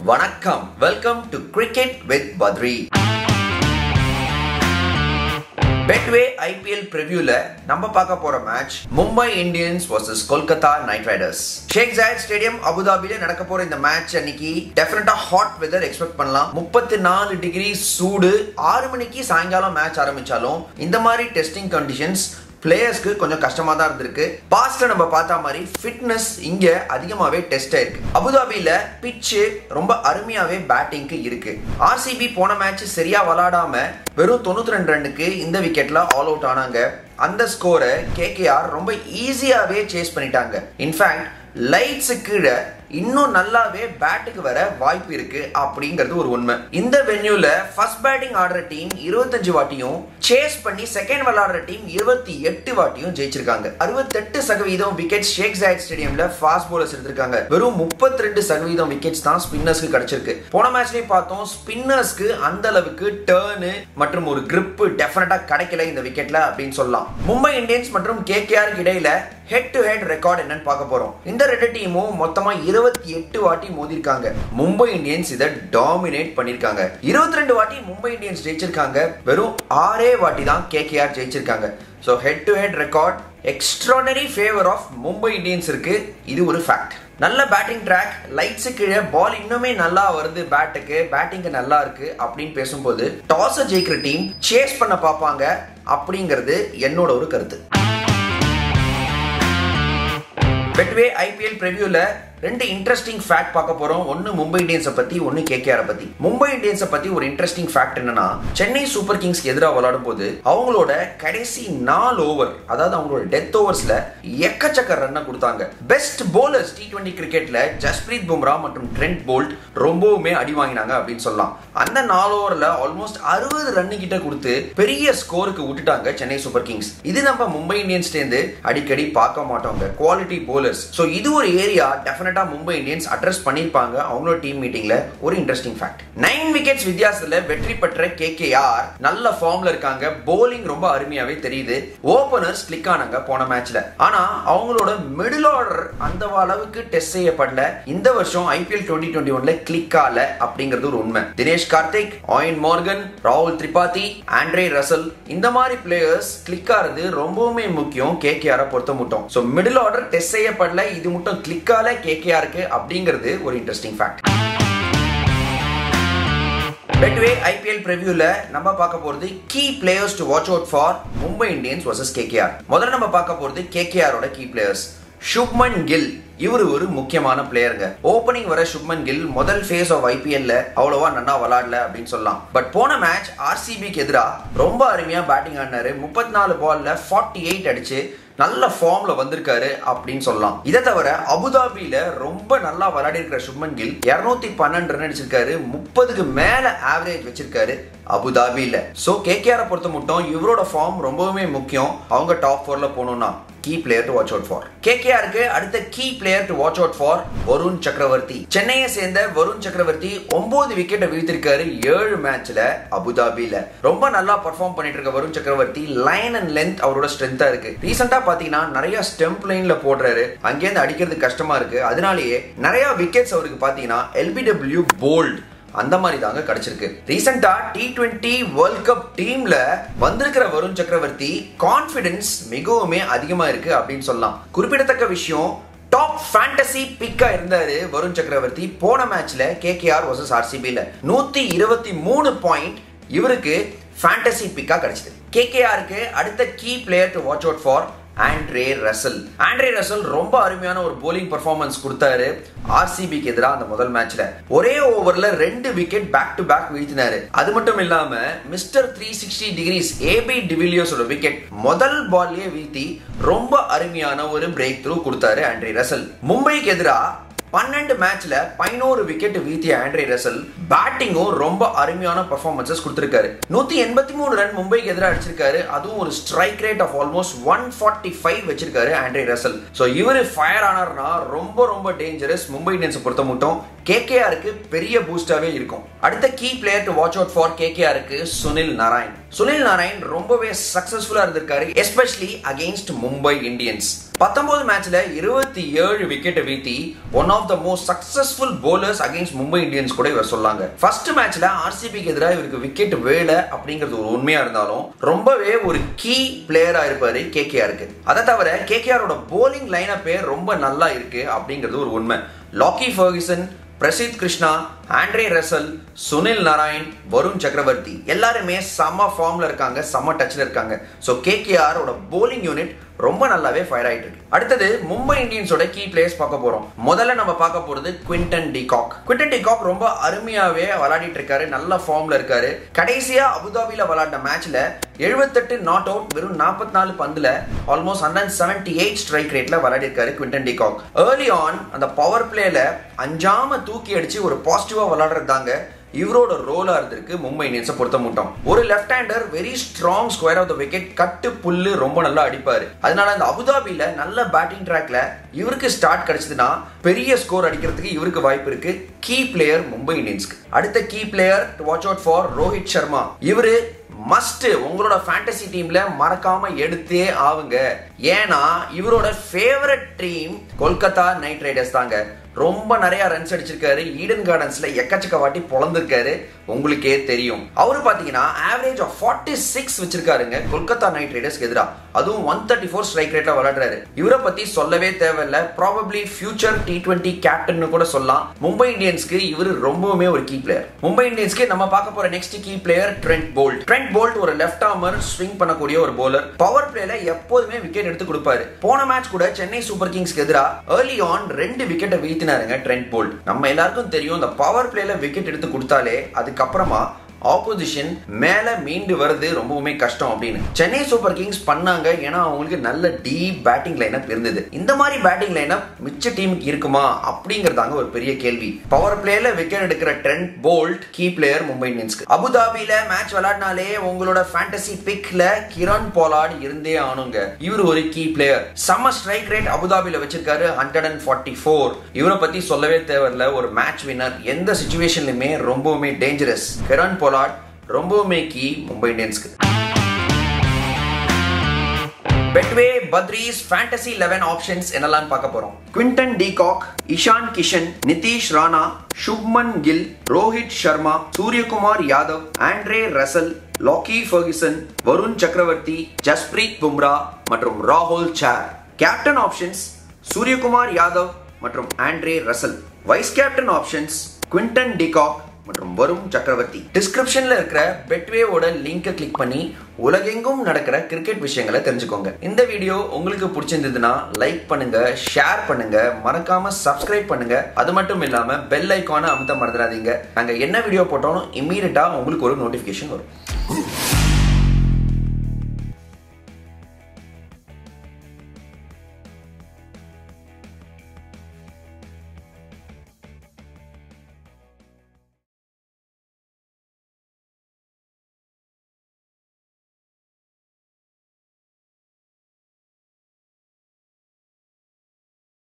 வணக்கம் welcome to cricket with Badri Betway IPL பிரிவியூல நம்ம பார்க்க போற match Mumbai Indians vs Kolkata knight riders Sheikh Zayed stadium அபுதாபில நடக்க போற இந்த மேட்ச் அன்னைக்கு டெஃபினட்டா ஹாட் வெதர் எக்ஸ்பெக்ட் பண்ணலாம் முப்பத்தி நாலு டிகிரி சூடு ஆறு மணிக்கு சாயங்காலம் மேட்ச் ஆரம்பிச்சாலும் இந்த மாதிரி டெஸ்டிங் கண்டிஷன்ஸ் பிளேயர்ஸ்க்கு கொஞ்சம் கஷ்டமா தான் இருந்திருக்கு பாஸ்ட்ல நம்ம பார்த்த மாதிரி ஃபிட்னஸ் இங்க அதிகமாவே டெஸ்ட் ஆயிருக்கு அபுதாபியில பிச்சு ரொம்ப அருமையாவே பேட்டிங்க்கு இருக்கு ஆர்சிபி போன மேட்ச் சரியா விளாடாம வெறும் தொண்ணூத்தி ரெண்டு ரன்னுக்கு இந்த விக்கெட்ல ஆல் அவுட் ஆனாங்க அந்த ஸ்கோரை கேகேஆர் ரொம்ப ஈஸியாவே சேஸ் பண்ணிட்டாங்க இன்ஃபேக்ட் லைட்ஸு கீழே இன்னும் நல்லாவே பேட்டுக்கு வர வாய்ப்பு இருக்கு அப்படிங்கிறது ஒரு உண்மை இந்த வென்யூல ஃபர்ஸ்ட் பேட்டிங் ஆடுற டீம் இருபத்தஞ்சு வாட்டியும் சேஸ் பண்ணி செகண்ட் விளையாடுற டீம் இருபத்தி எட்டு வாட்டியும் ஜெயிச்சிருக்காங்க அறுபத்தெட்டு சதவீதம் விக்கெட் ஷேக் ஜாயத் ஸ்டேடியம்ல ஃபாஸ்ட் போலர்ஸ் எடுத்திருக்காங்க வெறும் முப்பத்தி ரெண்டு சதவீதம் விக்கெட்ஸ் தான் ஸ்பின்னர்ஸ்க்கு கிடைச்சிருக்கு போன மேட்ச்லயும் பார்த்தோம் ஸ்பின்னர்ஸ்க்கு அந்த அளவுக்கு டேர்னு மற்றும் ஒரு கிரிப் டெஃபினட்டா கிடைக்கல இந்த விக்கெட்ல அப்படின்னு சொல்லலாம் மும்பை இந்தியன்ஸ் மற்றும் கேகேஆருக்கு இடையில ஹெட் டு ஹெட் ரெக்கார்ட் என்னன்னு பார்க்க போறோம் இந்த ரெண்டு டீமும் மொத்தமா இருபத்தி எட்டு வாட்டி மோதிருக்காங்க மும்பை இந்தியன்ஸ் இதை டாமினேட் பண்ணிருக்காங்க இருபத்தி ரெண்டு வாட்டி மும்பை இந்தியன்ஸ் ஜெயிச்சிருக்காங்க வெறும் ஆறே வாட்டி தான் கேகேஆர் ஜெயிச்சிருக்காங்க so head to head record extraordinary favour of Mumbai Indians இருக்கு இது ஒரு ஃபேக்ட் நல்ல பேட்டிங் ட்ராக் லைட்ஸு கீழே பால் இன்னுமே நல்லா வருது பேட்டுக்கு பேட்டிங்கு நல்லா இருக்கு அப்படின்னு பேசும்போது டாஸை ஜெயிக்கிற டீம் சேஸ் பண்ண பார்ப்பாங்க அப்படிங்கிறது என்னோட ஒரு கருத்து பெட்வே ஐபிஎல் பிரிவியூல ரெண்டு இன்ட்ரெஸ்டிங் ஃபேக்ட் பார்க்க போறோம் ஒன்னு மும்பை இந்தியன்ஸை பத்தி ஒன்னு கேகேஆர் பத்தி மும்பை இந்தியன்ஸை பத்தி ஒரு இன்ட்ரெஸ்டிங் ஃபேக்ட் என்னன்னா சென்னை சூப்பர் கிங்ஸ்க்கு எதிராக விளையாடும் போது அவங்களோட கடைசி நாலு ஓவர் அதாவது அவங்களோட டெத் ஓவர்ஸ்ல எக்கச்சக்க ரன்னை கொடுத்தாங்க பெஸ்ட் போலர்ஸ் டி டுவெண்டி கிரிக்கெட்ல ஜஸ்பிரீத் பும்ரா மற்றும் ட்ரெண்ட் போல்ட் ரொம்பவுமே அடி வாங்கினாங்க அப்படின்னு சொல்லலாம் அந்த நாலு ஓவர்ல ஆல்மோஸ்ட் அறுபது ரன்னு கிட்ட கொடுத்து பெரிய ஸ்கோருக்கு விட்டுட்டாங்க சென்னை சூப்பர் கிங்ஸ் இது நம்ம மும்பை இந்தியன்ஸ் சேர்ந்து அடிக்கடி பார்க்க மாட்டோங்க குவாலிட்டி போலர்ஸ் ஸோ இது ஒரு ஏரியா டெஃபினட்டா மும்பை இந்தியன்ஸ் அட்ரஸ் பண்ணிருப்பாங்க அவங்களோட டீம் மீட்டிங்ல ஒரு இன்ட்ரெஸ்டிங் ஃபேக்ட் நைன் விக்கெட்ஸ் வித்தியாசத்துல வெற்றி பெற்ற கே கே ஆர் நல்ல ஃபார்ம்ல இருக்காங்க போலிங் ரொம்ப அருமையாவே தெரியுது ஓபனர்ஸ் கிளிக் ஆனாங்க போன மேட்ச்ல ஆனா அவங்களோட மிடில் ஆர்டர் அந்த அளவுக்கு டெஸ்ட் செய்யப்படல இந்த வருஷம் ஐபிஎல் டுவெண்ட்டி டுவெண்ட்டி ஒன்ல கிளிக் ஆல அப்படிங்கிறது ஒரு உண்மை தினேஷ் கார்த்திக் ஆயின் மார்கன் ராகுல் திரிபாதி ஆண்ட்ரே ரசல் இந்த மாதிரி பிளேயர்ஸ் கிளிக் ஆறது ரொம்பவுமே முக்கியம் கே கே ஆரை பொறுத்த மட்டும் ஸோ மிடில் ஆர்டர் டெஸ்ட் செய்யப்படல இது மட்டும் கிளிக் ஆல கே கே ஆருக்கு அப்படிங்கிறது ஒரு இன்ட்ரெஸ்டிங் ஃபேக்ட் பெட்வே ஐபிஎல் பிரிவியூல நம்ம பார்க்க போறது key players to watch out for Mumbai Indians versus KKR முதல்ல நம்ம பார்க்க போறது கேகேஆரோட கீ பிளேயர்ஸ் சுப்மன் கில் இவரு ஒரு முக்கியமான பிளேயருங்க ஓப்பனிங் வர சுப்மன் கில் முதல் ஃபேஸ் ஆஃப் ஐபிஎல்ல அவ்வளவா நன்னா விளாடல அப்படின்னு சொல்லலாம் பட் போன மேட்ச் ஆர்சிபிக்கு எதிராக ரொம்ப அருமையா பேட்டிங் ஆடினாரு முப்பத்தி நாலு பால்ல ஃபார்ட்டி எயிட் அடிச்சு நல்ல ஃபார்ம்ல வந்திருக்காரு அப்படின்னு சொல்லலாம் இதை தவிர அபுதாபியில ரொம்ப நல்லா விளையாடி இருக்கிற சுப்மன் கில் இருநூத்தி பன்னெண்டு ரன் அடிச்சிருக்காரு முப்பதுக்கு மேல ஆவரேஜ் வச்சிருக்காரு அபுதாபியில சோ கேகேஆரை பொறுத்த மட்டும் இவரோட ஃபார்ம் ரொம்பவுமே முக்கியம் அவங்க டாப் ஃபோர்ல போகணும்னா key player to watch out for கேகேஆருக்கு அடுத்த key player to watch out for Varun Chakravarthy சென்னையை சேர்ந்த வருண் சக்கரவர்த்தி ஒன்பது விக்கெட்டை வீழ்த்திருக்காரு ஏழு மேட்ச்ல அபுதாபியில ரொம்ப நல்லா பர்ஃபார்ம் பண்ணிட்டு இருக்க வருண் சக்கரவர்த்தி லைன் அண்ட் லென்த் அவரோட ஸ்ட்ரென்த்தா இருக்கு ரீசெண்டா பாத்தீங்கன்னா நிறைய ஸ்டெம்ப் லைன்ல போடுறாரு அங்கேருந்து அடிக்கிறது கஷ்டமா இருக்கு அதனாலேயே நிறைய விக்கெட்ஸ் அவருக்கு பாத்தீங்கன்னா எல்பிடபிள்யூ போல்ட் அந்த மாதிரி தாங்க கிடைச்சிருக்கு ரீசெண்டா டி டுவெண்ட்டி வேர்ல்ட் கப் டீம்ல வந்திருக்கிற வருண் சக்கரவர்த்தி கான்பிடன்ஸ் மிகவுமே அதிகமா இருக்கு அப்படின்னு சொல்லலாம் குறிப்பிடத்தக்க விஷயம் டாப் ஃபேண்டசி பிக்கா இருந்தாரு வருண் சக்கரவர்த்தி போன மேட்ச்ல கேகேஆர் வர்சஸ் ஆர்சிபில நூத்தி இருபத்தி மூணு பாயிண்ட் இவருக்கு ஃபேண்டசி பிக்கா கிடைச்சது கேகேஆருக்கு அடுத்த key player to watch out for Andre Russell Andre Russell ரொம்ப அருமையான ஒரு போலிங் பர்ஃபார்மன்ஸ் கொடுத்தாரு ஆர்சிபிக்கு எதிராக அந்த முதல் மேட்ச்ல ஒரே ஓவர்ல ரெண்டு விக்கெட் பேக் டு பேக் வீழ்த்தினாரு அது மட்டும் இல்லாம mister three sixty degrees AB டிவிலியர்ஸோட விக்கெட் முதல் பால்லயே வீழ்த்தி ரொம்ப அருமையான ஒரு பிரேக் த்ரூ கொடுத்தாரு ஆண்ட்ரே ரசல் மும்பைக்கு எதிராக பன்னெண்டு மேட்ச்ல பதினோரு விக்கெட் வீழ்த்திய ஆண்ட்ரே ரசல் பேட்டிங்கும் ரொம்ப அருமையான பர்ஃபார்மன்சஸ் கொடுத்திருக்காரு நூத்தி எண்பத்தி மூணு ரன் மும்பைக்கு எதிராக அடிச்சிருக்காரு அதுவும் ஒரு strike rate of almost one forty five வச்சிருக்காரு ஆண்ட்ரே ரசல் ஸோ இவர் ஃபயர் ஆனார்னா ரொம்ப ரொம்ப டேஞ்சரஸ் மும்பை இந்தியன்ஸ் பொறுத்த மட்டும் கேகேஆருக்கு பெரிய பூஸ்டாவே இருக்கும் அடுத்த key player to watch out for கேகேஆருக்கு சுனில் நாராயண் சுனில் நாராயண் ரொம்பவே சக்சஸ்ஃபுல்லா இருந்திருக்காரு எஸ்பெஷலி அகெயின்ஸ்ட் மும்பை இந்தியன்ஸ் பத்தொன்பது மேட்ச்ல இருபத்தி ஏழு விக்கெட்டை வீழ்த்தி one of the most successful bowlers against Mumbai Indians கூட இவர் சொல்லாங்க ஃபர்ஸ்ட் மேட்ச்ல ஆர்சிபிக்கு எதிராக இவருக்கு விக்கெட் வேலை அப்படிங்கிறது ஒரு உண்மையா இருந்தாலும் ரொம்பவே ஒரு கீ பிளேயரா இருப்பாரு கேகேஆருக்கு அதை தவிர கேகேஆரோட போலிங் லைனப்பே ரொம்ப நல்லா இருக்கு அப்படிங்கிறது ஒரு உண்மை Lockie Ferguson Prasidh Krishna Andre Russell Sunil Narine Varun Chakravarthy எல்லாருமே செம்ம ஃபார்ம்ல இருக்காங்க செம்ம டச்ல இருக்காங்க ஸோ கேகேஆரோட போலிங் யூனிட் ரொம்ப நல்லாவே ஃபயர் ஆயிட்டு இருக்கு அடுத்தது மும்பை இந்தியன்ஸோட கீ பிளேயர்ஸ் பார்க்க போறோம் முதல்ல நம்ம பார்க்க போறது குவிண்டன் டிகாக் குவிண்டன் டிகாக் ரொம்ப அருமையாவே விளையாடிட்டு இருக்காரு நல்ல ஃபார்ம்ல இருக்காரு கடைசியா அபுதாபில விளையாடின மேட்ச்ல எழுபத்தெட்டு நாட் அவுட் வெறும் நாற்பத்தி நாலு பந்துல almost hundred seventy eight strike ரேட்ல விளையாடி இருக்காரு குவிண்டன் டிகாக் ஏர்லி ஆன் அந்த பவர் பிளேல அஞ்சாம தூக்கி அடிச்சு ஒரு பாசிட்டிவா விளையாடுறது தாங்க இவரோட ரோலா இருந்திருக்கு மும்பை இந்தியன்ஸை பொறுத்த மட்டும் ஒரு left hander very strong square of the wicket cut pull ரொம்ப நல்லா அடிப்பாரு அதனால அந்த அபுதாபில நல்ல பேட்டிங் ட்ராக்ல இவருக்கு ஸ்டார்ட் கிடைச்சதுன்னா பெரிய ஸ்கோர் அடிக்கிறதுக்கு இவருக்கு வாய்ப்பு இருக்கு கீ பிளேயர் மும்பை இந்தியன்ஸ்க்கு அடுத்த key player watch out for Rohit Sharma இவரு மஸ்ட் உங்களோட ஃபேண்டசி டீம்ல மறக்காம எடுத்தே ஆவுங்க ஏன்னா இவரோட favourite team Kolkata knight riders தாங்க ரொம்ப நிறைய ரன்ஸ் அடிச்சிருக்காரு ஈடன் கார்டன்ஸ்ல எக்கச்சக்க வாட்டி பொழந்திருக்காரு உங்களுக்கே தெரியும் அவரு பாத்தீங்கன்னா ஆவரேஜ் ஆஃப் ஃபார்ட்டி சிக்ஸ் வச்சிருக்காருங்க கொல்கத்தா நைட் ரைடர்ஸ்க்கு எதிராக அதுவும் ஒன் தேர்ட்டி ஃபோர் ஸ்ட்ரைக் ரேட்ல விளையாடுறாரு இவரை பத்தி சொல்லவே தேவையில்ல probably future T twenty captain கூட சொல்லலாம் மும்பை இந்தியன்ஸ்க்கு இவர் ரொம்பவுமே ஒரு கீ பிளேயர் மும்பை இந்தியன்ஸ்க்கு நம்ம பார்க்க போற next key player Trent Boult Trent Boult ஒரு லெஃப்ட் ஆர்மர் ஸ்விங் பண்ணக்கூடிய ஒரு போலர் பவர் பிளேல எப்போதுமே விக்கெட் எடுத்து கொடுப்பாரு போன மேட்ச் கூட சென்னை சூப்பர் கிங்ஸ்க்கு எதிராக ஏர்லி ஆன் ரெண்டு விக்கெட்டை வீழ்த்தினாருங்க ட்ரெண்ட் போல்ட் நம்ம எல்லாருக்கும் தெரியும் இந்த பவர் பிளேல விக்கெட் எடுத்து கொடுத்தாலே அதுக்கப்புறமா ஆப்போசிஷன் மேல மீண்டு வருது ரொம்பவுமே கஷ்டம் அப்படின்னு சென்னை சூப்பர் கிங்ஸ் பண்ணாங்க ஏன்னா அவங்களுக்கு நல்ல டீப் பேட்டிங் லைனப் இருந்தது இந்த மாதிரி பேட்டிங் லைனப் மிச்ச டீமுக்கு இருக்குமா அப்படிங்கறதாங்க ஒரு பெரிய கேள்வி பவர் பிளேல விக்கெட் எடுக்கிற Trent Boult key player Mumbai இந்தியன்ஸ்க்கு அபுதாபில மேட்ச் விளையாடினாலே உங்களோட ஃபேண்டசி பிக்ல கிரண் போலாட் இருந்தே ஆனுங்க இவர் ஒரு கீ பிளேயர் செம்ம ஸ்ட்ரைக் ரேட் அபுதாபில வச்சிருக்காரு ஹண்ட்ரட் அண்ட் ஃபார்ட்டி ஃபோர் இவரை பத்தி சொல்லவே தேவையில்ல ஒரு மேட்ச் வின்னர் எந்த சுச்சுவேஷன்லயுமே ரொம்பவுமே டேஞ்சரஸ் கிரண் போலாட் ரொம்பவுமே கீ மும்பை இந்தியன்ஸ்க்கு Betway Badri's fantasy eleven options என்னெல்லாம் பார்க்க போறோம் Quinton de Kock Ishan Kishan Nitish Rana Shubman Gill Rohit Sharma Suryakumar Yadav Andre Russell Lockie Ferguson Varun Chakravarthy Jasprit Bumrah மற்றும் ராகுல் சார் கேப்டன் ஆப்ஷன்ஸ் சூரியகுமார் யாதவ் மற்றும் Andre Russell vice captain options Quinton de Kock மற்றும் வரும் சக்கரவர்த்தி டிஸ்கிரிப்ஷன்ல இருக்கிற பெட்வேவோட லிங்கை கிளிக் பண்ணி உலகெங்கும் நடக்கிற கிரிக்கெட் விஷயங்களை தெரிஞ்சுக்கோங்க இந்த வீடியோ உங்களுக்கு பிடிச்சிருந்ததுன்னா லைக் பண்ணுங்க ஷேர் பண்ணுங்க மறக்காம சப்ஸ்கிரைப் பண்ணுங்க அது மட்டும் இல்லாம பெல் ஐக்கான அமுத்த மறந்துடாதீங்க நாங்க என்ன வீடியோ போட்டாலும் இம்மீடியட்டா உங்களுக்கு ஒரு நோட்டிபிகேஷன் வரும்